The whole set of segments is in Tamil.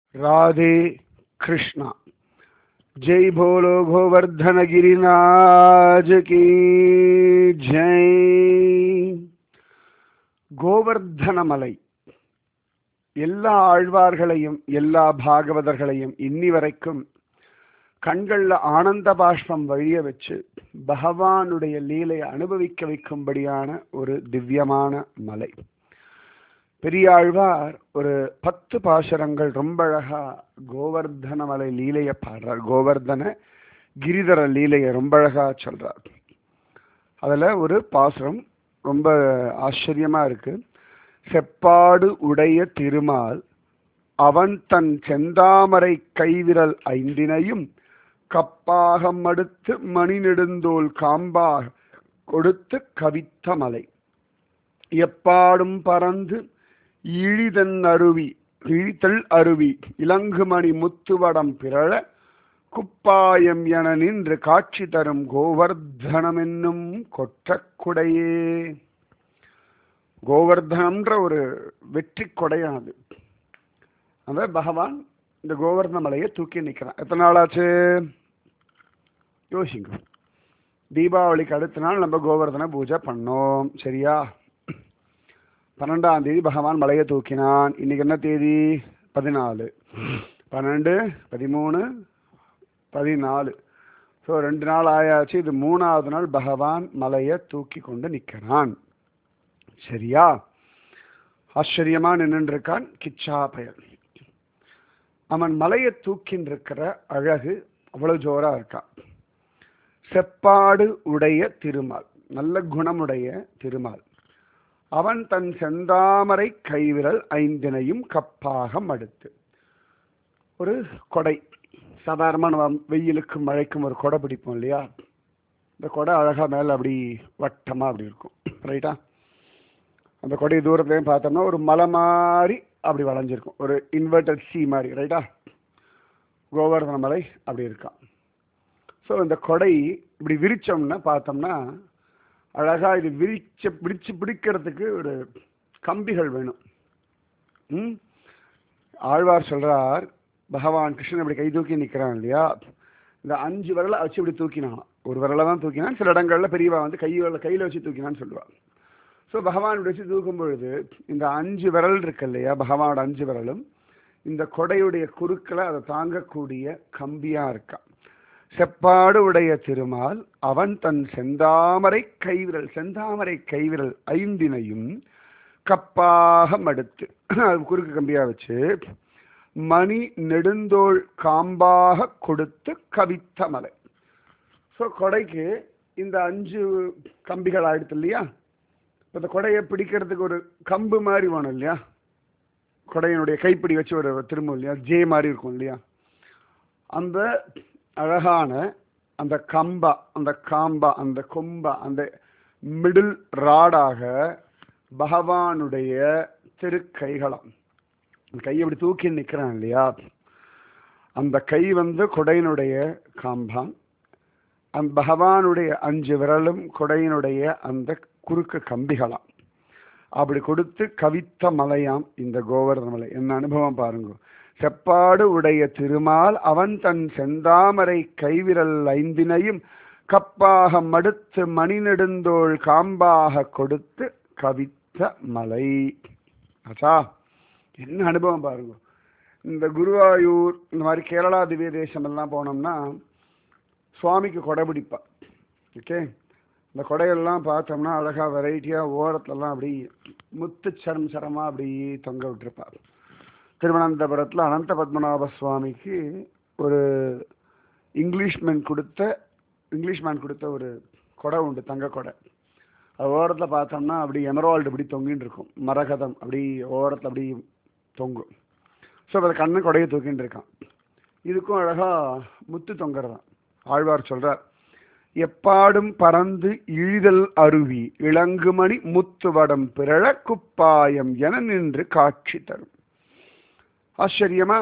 राधे कृष्णा जय बोलो गोवर्धन गिरिनाज की जय கோவர்தன மலை எல்லா ஆழ்வார்களையும் எல்லா பாகவதர்களையும் இன்னி வரைக்கும் கண்கள்ல ஆனந்த பாஷ்பம் வழிய வச்சு பகவானுடைய லீலையை அனுபவிக்க வைக்கும்படியான ஒரு திவ்யமான மலை பெரியாழ்வார் ஒரு பத்து பாசுரங்கள் ரொம்ப அழகா கோவர்தன மலை லீலைய பாடுறார் கோவர்தன கிரிதர லீலையை ரொம்ப அழகா சொல்றார் அதுல ஒரு பாசுரம் ரொம்ப ஆச்சரியமா இருக்கு செப்பாடு உடைய திருமால் அவன் தன் செந்தாமரை கைவிரல் ஐந்தினையும் கப்பாகம் அடுத்து மணி நெடுந்தோல் காம்பாக கொடுத்து கவித்த மலை எப்பாடும் பறந்து இழிதன் அருவி இழித்தல் அருவி இலங்குமணி முத்துவடம் பிறழ குப்பாயம் என நின்று காட்சி தரும் கோவர்தனம் என்னும் கொற்றக்குடையே கோவர்தனம்ன்ற ஒரு வெற்றி கொடையானது அந்த பகவான் இந்த கோவர்தன மலையை தூக்கி நிற்கிறான் எத்தனை நாள் ஆச்சு யோசிங்க தீபாவளிக்கு அடுத்த நாள் நம்ம கோவர்தன பூஜை பண்ணோம் சரியா பன்னெண்டாம் தேதி பகவான் மலையை தூக்கினான் இன்னைக்கு என்ன தேதி பதினாலு பன்னெண்டு பதிமூணு பதினாலு ஸோ ரெண்டு நாள் ஆயாச்சு இது மூணாவது நாள் பகவான் மலையை தூக்கி கொண்டு நிற்கிறான் சரியா ஆச்சரியமா நின்றுருக்கான் கிச்சா பயல் அவன் மலையை தூக்கின்னு இருக்கிற அழகு அவ்வளவு ஜோரா இருக்கான் செப்பாடு உடைய திருமால் நல்ல குணமுடைய திருமால் அவன் தன் செந்தாமரை கைவிரல் ஐந்தினையும் கப்பாக மடுத்து ஒரு கொடை சாதாரணமாக நம்ம வெயிலுக்கும் மழைக்கும் ஒரு கொடை பிடிப்போம் இல்லையா இந்த கொடை அழகாக மேலே அப்படி வட்டமாக அப்படி இருக்கும் ரைட்டா அந்த கொடை தூரத்துலையும் பார்த்தோம்னா ஒரு மலை மாதிரி அப்படி வளைஞ்சிருக்கும் ஒரு இன்வெர்டட் சி மாதிரி ரைட்டா கோவர்தன மலை அப்படி இருக்கான் ஸோ இந்த கொடை இப்படி விரிச்சோம்னா பார்த்தோம்னா அழகா இது விரிச்ச பிடிச்சு பிடிக்கிறதுக்கு ஒரு கம்பிகள் வேணும் ம் ஆழ்வார் சொல்றார் பகவான் கிருஷ்ணன் இப்படி கை தூக்கி நிற்கிறான் இல்லையா இந்த அஞ்சு விரலை வச்சு இப்படி தூக்கினான் ஒரு விரலை தான் தூக்கினான் சில இடங்கள்ல பெரியவா வந்து கை விரல கையில வச்சு தூக்கினான்னு சொல்லுவாள் ஸோ பகவான் இப்படி வச்சு தூக்கும் பொழுது இந்த அஞ்சு விரல் இருக்கு இல்லையா பகவானோட அஞ்சு விரலும் இந்த கொடையுடைய குறுக்களை அதை தாங்கக்கூடிய கம்பியா இருக்கான் செப்பாடு உடைய திருமால் அவன் தன் செந்தாமரை கைவிரல் செந்தாமரை கைவிரல் ஐந்தினையும் கப்பாக மடுத்து அது குறுக்கு கம்பியா வச்சு மணி நெடுந்தோள் காம்பாக கொடுத்து கவித்த மலை ஸோ கொடைக்கு இந்த அஞ்சு கம்பிகள் ஆயிடுத்து இல்லையா இந்த கொடையை பிடிக்கிறதுக்கு ஒரு கம்பு மாதிரி வேணும் இல்லையா கொடையினுடைய கைப்பிடி வச்சு ஒரு திரும்ப இல்லையா ஜே மாதிரி இருக்கும் இல்லையா அந்த அழகான அந்த கம்பா அந்த காம்பா அந்த கொம்பா அந்த மிடில் ராடாக பகவானுடைய திருக்கைகளம் கையை இப்படி தூக்கி நிற்கிறான் இல்லையா அந்த கை வந்து கொடையினுடைய காம்பான் அந்த பகவானுடைய அஞ்சு விரலும் கொடையினுடைய அந்த குறுக்கு கம்பிகளாம் அப்படி கொடுத்து கவித்த மலையாம் இந்த கோவர்தன மலை என்ன அனுபவம் பாருங்க செப்பாடு உடைய திருமால் அவன் தன் செந்தாமரை கைவிரல் ஐந்தினையும் கப்பாக மடுத்து மணி நெடுந்தோள் காம்பாக கொடுத்து கவித்த மலை ஆச்சா என்ன அனுபவம் பாருங்க இந்த குருவாயூர் இந்த மாதிரி கேரளா திவ்ய தேசம் எல்லாம் போனோம்னா சுவாமிக்கு கொடை பிடிப்பா ஓகே இந்த கொடையெல்லாம் பார்த்தோம்னா அழகாக வெரைட்டியாக ஓரத்துலலாம் அப்படி முத்து சரம் சரமாக அப்படி தொங்க விட்டுருப்பா திருவனந்தபுரத்தில் அனந்த பத்மநாப சுவாமிக்கு ஒரு இங்கிலீஷ்மேன் கொடுத்த இங்கிலீஷ்மேன் கொடுத்த ஒரு கொடை உண்டு தங்க கொடை அது ஓரத்தில் பார்த்தோம்னா அப்படி எமரால்டு அப்படி தொங்கின்னு இருக்கும் மரகதம் அப்படி ஓரத்தில் அப்படி தொங்கும் ஸோ அதை கண்ணு கொடையை தூக்கின்னு இருக்கான் இதுக்கும் அழகாக முத்து தொங்குறதான் ஆழ்வார் சொல்கிறார் எப்பாடும் பறந்து இழிதல் அருவி இளங்குமணி முத்துவடம் பிறழ குப்பாயம் என நின்று காட்சி தரும் ஆச்சரியமா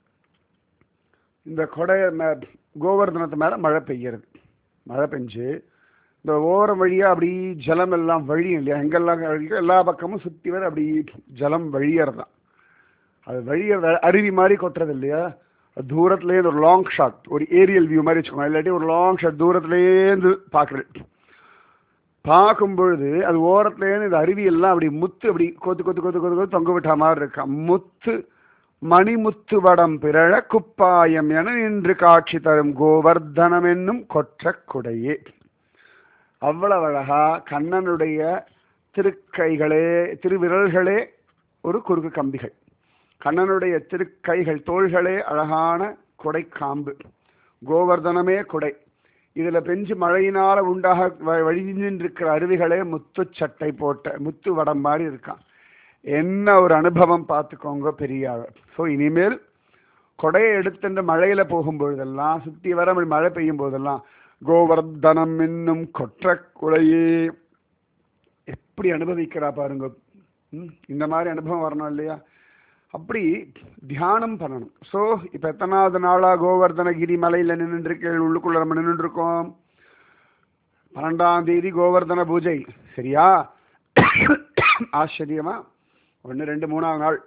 இந்த கொடை மே கோவர்தனத்து மேலே மழை பெய்யறது மழை பெஞ்சு இந்த ஓரம் வழியாக அப்படி ஜலம் எல்லாம் வழியும் இல்லையா எங்கெல்லாம் வழியோ எல்லா பக்கமும் சுற்றி வர அப்படி ஜலம் வழியறதான் அது வழிய வ- அருவி மாதிரி கொட்டுறது இல்லையா அது தூரத்துலேருந்து ஒரு லாங் ஷாட் ஒரு ஏரியல் வியூ மாதிரி வச்சுக்கோங்க இல்லாட்டி ஒரு லாங் ஷாட் தூரத்துலேருந்து பார்க்குறது பார்க்கும் பொழுது அது ஓரத்துலேருந்து இந்த அருவி எல்லாம் அப்படி முத்து அப்படி கொத்து கொத்து கொத்து கொத்து கொத்து தொங்க விட்ட மாதிரி இருக்கா முத்து மணிமுத்து வடம் பிறழ குப்பாயம் என நின்று காட்சி தரும் கோவர்தனம் என்னும் கொற்ற குடையே அவ்வளவு அழகா கண்ணனுடைய திருக்கைகளே திருவிரல்களே ஒரு குறுக்கு கம்பிகள் கண்ணனுடைய திருக்கைகள் தோள்களே அழகான கொடை காம்பு கோவர்தனமே கொடை இதுல பெஞ்சு மழையினால உண்டாக வ- வழிஞ்சின்றிருக்கிற அருவிகளே முத்து சட்டை போட்ட முத்து வடம் மாதிரி இருக்கான் என்ன ஒரு அனுபவம் பார்த்துக்கோங்க பெரியாள் ஸோ இனிமேல் கொடையை எடுத்துட்டு மழையில போகும்பொழுதெல்லாம் சுத்தி வர அப்படி மழை பெய்யும் போதெல்லாம் கோவர்தனம் என்னும் கொற்ற குடையே எப்படி அனுபவிக்கிறா பாருங்க ம், இந்த மாதிரி அனுபவம் வரணும் இல்லையா அப்படி தியானம் பண்ணணும் ஸோ இப்போ எத்தனாவது நாளா கோவர்தனகிரி மலையில் நின்றுருக்கேள் உள்ளுக்குள்ள நம்ம நின்றுட்டு இருக்கோம் பன்னெண்டாம் தேதி கோவர்தன பூஜை சரியா ஆச்சரியமா ஒன்று ரெண்டு மூணாவது நாள்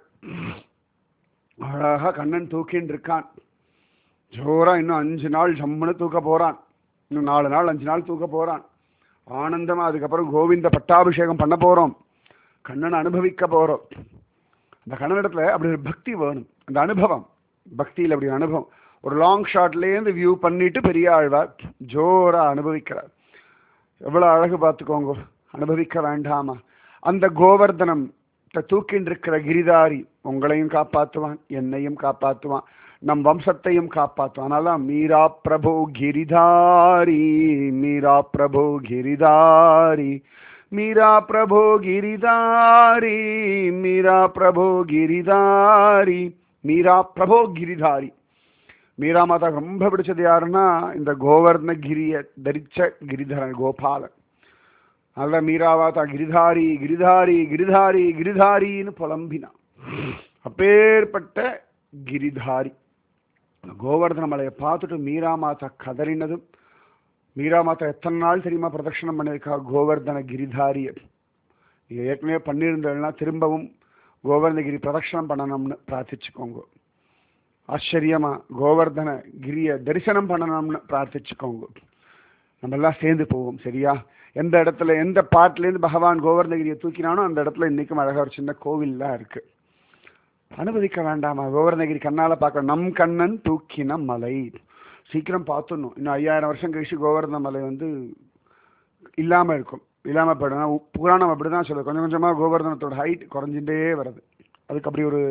அழகா கண்ணன் தூக்கின்னு இருக்கான் ஜோரா இன்னும் அஞ்சு நாள் ஜம்முன்னு தூக்க போறான் இன்னும் நாலு நாள் அஞ்சு நாள் தூக்க போறான் ஆனந்தமா அதுக்கப்புறம் கோவிந்த பட்டாபிஷேகம் பண்ண போறோம் கண்ணனை அனுபவிக்க போறோம் அந்த கண்ணனிடத்துல அப்படி ஒரு பக்தி வேணும் அந்த அனுபவம் பக்தியில் அப்படி ஒரு அனுபவம் ஒரு லாங் ஷாட்லேருந்து வியூ பண்ணிட்டு பெரிய ஆழ்வார் ஜோரா அனுபவிக்கிறார் எவ்வளோ அழகு பார்த்துக்கோங்க அனுபவிக்க வேண்டாமா அந்த கோவர்தனம் த- தூக்கின்னு இருக்கிற கிரிதாரி உங்களையும் காப்பாற்றுவான் என்னையும் காப்பாற்றுவான் நம் வம்சத்தையும் காப்பாற்றுவான் அதனால மீரா பிரபு கிரிதாரி மீரா பிரபு கிரிதாரி மீரா பிரபு கிரிதாரி மீரா பிரபு கிரிதாரி மீரா பிரபு கிரிதாரி மீரா மாதா ரொம்ப பிடிச்சது யாருன்னா இந்த கோவர்ண கிரிய தரிச்ச கிரிதரன் கோபாலன் நல்ல மீராவாதா கிரிதாரி கிரிதாரி கிரிதாரி கிரிதாரின்னு புலம்பினான் அப்பேற்பட்ட கிரிதாரி கோவர்தன மலையை பார்த்துட்டு மீரா மாதா கதறினதும் மீரா மாதா எத்தனை நாள் தெரியுமா பிரதட்சணம் பண்ணியிருக்கா கோவர்தன கிரிதாரியை நீங்கள் ஏற்கனவே பண்ணியிருந்தேன்னா திரும்பவும் கோவர்தனகிரி பிரதட்சணம் பண்ணணும்னு பிரார்த்திச்சுக்கோங்க ஆச்சரியமா கோவர்தன கிரிய தரிசனம் பண்ணணும்னு பிரார்த்திச்சுக்கோங்க நம்ம எல்லாம் சேர்ந்து போவோம் சரியா எந்த இடத்துல எந்த பாட்டிலேருந்து பகவான் கோவர்தனகிரியை தூக்கினானோ அந்த இடத்துல இன்னைக்கும் அழகா ஒரு சின்ன கோவில்லாம் இருக்கு அனுமதிக்க வேண்டாமா கோவர்தனகிரி கண்ணால பார்க்க நம் கண்ணன் தூக்கின மலை சீக்கிரம் பார்த்துடணும் இன்னும் ஐயாயிரம் வருஷம் கழிச்சு கோவர்தன மலை வந்து இல்லாம இருக்கும் இல்லாம போயிடும் உ- புராணம் அப்படிதான் சொல்லுது கொஞ்சம் கொஞ்சமா கோவர்தனத்தோட ஹைட் குறைஞ்சிட்டே வருது அதுக்கு அப்படி ஒரு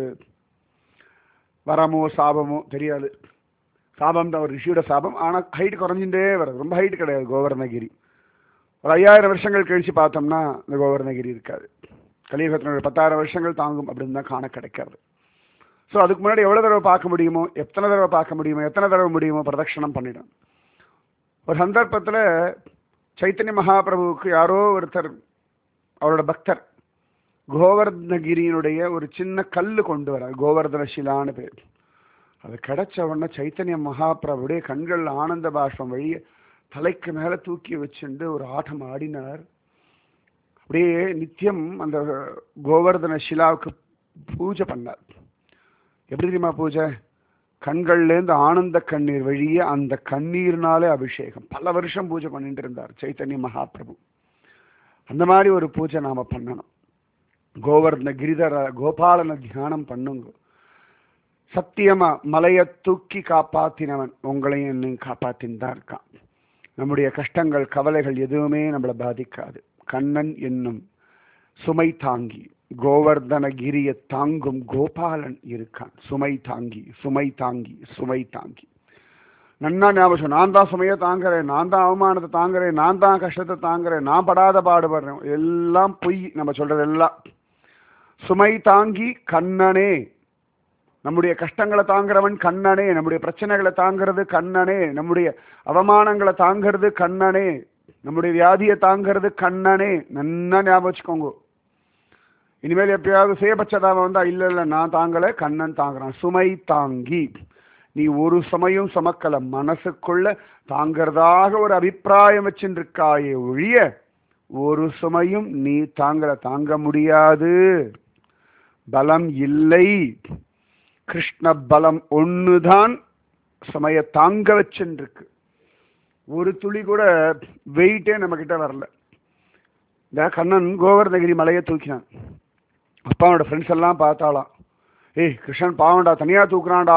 வரமோ சாபமோ தெரியாது சாபம் தான் ஒரு ரிஷியோட சாபம் ஆனால் ஹைட் குறைஞ்சிட்டே வருது ரொம்ப ஹைட் கிடையாது கோவர்ணகிரி ஒரு ஐயாயிரம் வருஷங்கள் கழிச்சு பார்த்தோம்னா இந்த கோவர்ணகிரி இருக்காது கலியுகத்தினுடைய பத்தாயிரம் வருஷங்கள் தாங்கும் அப்படின்னு தான் காண கிடைக்கிறது ஸோ அதுக்கு முன்னாடி எவ்வளோ தடவை பார்க்க முடியுமோ எத்தனை தடவை பார்க்க முடியுமோ எத்தனை தடவை முடியுமோ பிரதட்சணம் பண்ணிடும் ஒரு சந்தர்ப்பத்தில் சைத்தன்ய மகாபிரபுவுக்கு யாரோ ஒருத்தர் அவரோட பக்தர் கோவர்தனகிரியினுடைய ஒரு சின்ன கல் கொண்டு வர கோவர்தன சிலான்னு பேர் அது கிடைச்ச உடனே சைத்தன்ய மகாபிரபுடைய கண்கள் ஆனந்த பாஷ்பம் வழிய தலைக்கு மேல தூக்கி வச்சுண்டு ஒரு ஆட்டம் ஆடினார் அப்படியே நித்தியம் அந்த கோவர்தன சிலாவுக்கு பூஜை பண்ணார் எப்படி தெரியுமா பூஜை கண்கள்லேருந்து ஆனந்த கண்ணீர் வழிய அந்த கண்ணீர்னாலே அபிஷேகம் பல வருஷம் பூஜை பண்ணிட்டு இருந்தார் சைத்தன்ய மகாபிரபு அந்த மாதிரி ஒரு பூஜை நாம பண்ணணும் கோவர்தன கிரிதர கோபாலன தியானம் பண்ணுங்க சத்தியமா மலையை தூக்கி காப்பாத்தினவன் உங்களையும் என்னையும் காப்பாத்தின்னு தான் இருக்கான் நம்முடைய கஷ்டங்கள் கவலைகள் எதுவுமே நம்மளை பாதிக்காது கண்ணன் என்னும் சுமை தாங்கி கோவர்தனகிரியை தாங்கும் கோபாலன் இருக்கான் சுமை தாங்கி சுமை தாங்கி சுமை தாங்கி நன்னா ஞாபகம் நான் தான் சுமையை தாங்குறேன் நான் தான் அவமானத்தை தாங்குறேன் நான் தான் கஷ்டத்தை தாங்குறேன் நான் படாத பாடுபடுறேன் எல்லாம் பொய் நம்ம சொல்றது எல்லாம் சுமை தாங்கி கண்ணனே நம்முடைய கஷ்டங்களை தாங்குறவன் கண்ணனே நம்முடைய பிரச்சனைகளை தாங்கிறது கண்ணனே நம்முடைய அவமானங்களை தாங்கிறது கண்ணனே நம்முடைய வியாதியை தாங்கிறது கண்ணனே நன்னா ஞாபகம் வச்சுக்கோங்க இனிமேல் எப்பயாவது சுயபட்சதாவை வந்தா இல்ல இல்ல நான் தாங்கல கண்ணன் தாங்குறான் சுமை தாங்கி நீ ஒரு சமயம் சமக்கல மனசுக்குள்ள தாங்கிறதாக ஒரு அபிப்பிராயம் வச்சுருக்காயே ஒழிய ஒரு சுமையும் நீ தாங்கல தாங்க முடியாது பலம் இல்லை கிருஷ்ண பலம் ஒண்ணுதான் சமய தாங்க வச்சுருக்கு ஒரு துளி கூட வெயிட்டே நம்ம கிட்ட வரல இந்த கண்ணன் கோவர்தகிரி மலையை தூக்கினான் அப்பாவோட ஃப்ரெண்ட்ஸ் எல்லாம் பார்த்தாலாம் ஏய் கிருஷ்ணன் பாவம்டா தனியா தூக்குறான்டா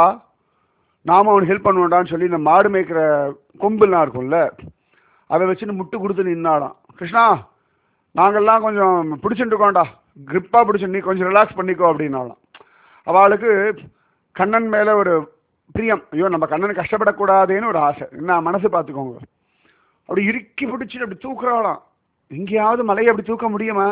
நாம அவனுக்கு ஹெல்ப் பண்ணுவோண்டான்னு சொல்லி இந்த மாடு மேய்க்கிற கொம்புலாம் இருக்கும்ல அதை வச்சுன்னு முட்டு கொடுத்து நின்னாலாம் கிருஷ்ணா நாங்கெல்லாம் கொஞ்சம் பிடிச்சிட்டு இருக்கோம்டா கிரிப்பாக பிடிச்சி நீ கொஞ்சம் ரிலாக்ஸ் பண்ணிக்கோ அப்படின்னாலாம் அவளுக்கு கண்ணன் மேலே ஒரு பிரியம் ஐயோ நம்ம கண்ணன் கஷ்டப்படக்கூடாதுன்னு ஒரு ஆசை என்ன மனசு பார்த்துக்கோங்க அப்படி இறுக்கி பிடிச்சிட்டு அப்படி தூக்குறாளாம் எங்கேயாவது மலையை அப்படி தூக்க முடியுமா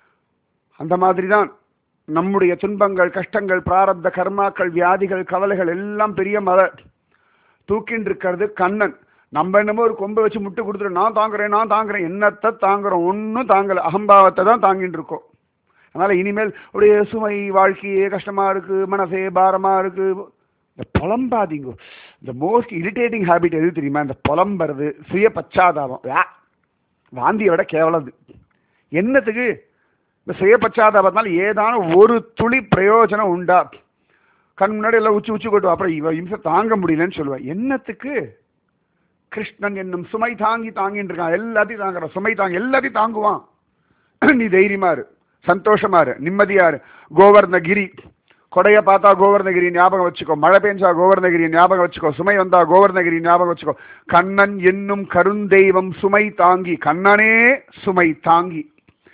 அந்த மாதிரி தான் நம்முடைய துன்பங்கள் கஷ்டங்கள் பிராரப்த கர்மாக்கள் வியாதிகள் கவலைகள் எல்லாம் பெரிய மலை தூக்கின்னு இருக்கிறது கண்ணன் நம்ம என்னமோ ஒரு கொம்பை வச்சு முட்டு கொடுத்துட்டு நான் தாங்குறேன் நான் தாங்குறேன் என்னத்தை தாங்குறோம் ஒன்றும் தாங்கலை அகம்பாவத்தை தான் தாங்கிட்டு இருக்கோம் அதனால இனிமேல் உடைய சுமை வாழ்க்கையே கஷ்டமா இருக்கு மனசே பாரமா இருக்கு இந்த புலம்பாதீங்க இந்த மோஸ்ட் இரிட்டேட்டிங் ஹேபிட் எது தெரியுமா இந்த புலம்புறது சுய பச்சாதாபம் வே. வாந்தியை விட கேவலம் அது என்னத்துக்கு இந்த சுய பச்சாதாபத்தினால ஏதான ஒரு துளி பிரயோஜனம் உண்டா கண் முன்னாடி எல்லாம் உச்சி உச்சி கொட்டு அப்புறம் இவ இம்சை தாங்க முடியலன்னு சொல்லுவேன் என்னத்துக்கு கிருஷ்ணன் என்னும் சுமை தாங்கி தாங்கின்னு இருக்கான் எல்லாத்தையும் தாங்குறான் சுமை தாங்கி எல்லாத்தையும் தாங்குவான் நீ தைரியமா இரு சந்தோஷமா இரு நிம்மதியா இரு கோவர்ணகிரி கொடைய பார்த்தா கோவர்ணகிரி ஞாபகம் வச்சுக்கோ மழை பெஞ்சா கோவர்ணகிரி ஞாபகம் வச்சுக்கோ சுமை வந்தா கோவர்ணகிரி ஞாபகம் வச்சுக்கோ கண்ணன் என்னும் கருந்தெய்வம் சுமை தாங்கி கண்ணனே சுமை தாங்கி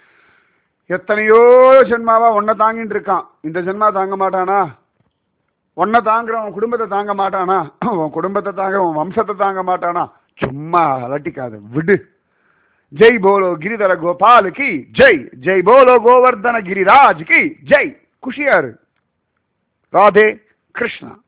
எத்தனையோ ஜென்மாவா உன்னை தாங்கிட்டு இருக்கான் இந்த ஜென்மா தாங்க மாட்டானா உன்னை தாங்குற உன் குடும்பத்தை தாங்க மாட்டானா உன் குடும்பத்தை தாங்க உன் வம்சத்தை தாங்க மாட்டானா சும்மா அலட்டிக்காத விடு ஜெய் போலோ கிரிதர கோபால் கி ஜெய் ஜெய் போலோ கோவர்தன கிரிராஜ் கி ஜெய் குஷியாரு ராதே கிருஷ்ணா